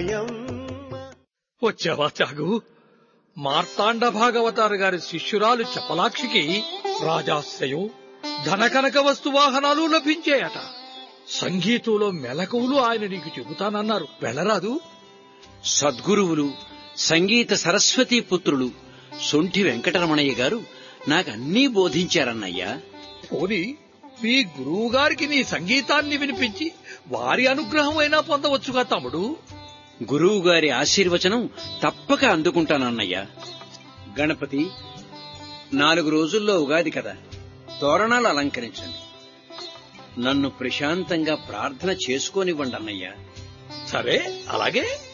మాయమ్మ వచ్చావా త్యాగు మార్తాండ భాగవతారు గారి శిష్యురాలు చపలాక్షికి రాజాశ్రయం ధనకనక వస్తు వాహనాలు లభించాయట సంగీతంలో మెలకువలు ఆయన నీకు చెబుతానన్నారు వెళ్ళరాదు సద్గురువులు సంగీత సరస్వతీ పుత్రులు సొంఠి వెంకటరమణయ్య గారు నాకన్నీ బోధించారన్నయ్యా పోని మీ గురువు గారికి నీ సంగీతాన్ని వినిపించి వారి అనుగ్రహం అయినా పొందవచ్చుగా తమ్ముడు గురువు గారి ఆశీర్వచనం తప్పక అందుకుంటానన్నయ్యా గణపతి నాలుగు రోజుల్లో ఉగాది కదా తోరణాలు అలంకరించండి నన్ను ప్రశాంతంగా ప్రార్థన చేసుకోనివ్వండి అన్నయ్యా సరే అలాగే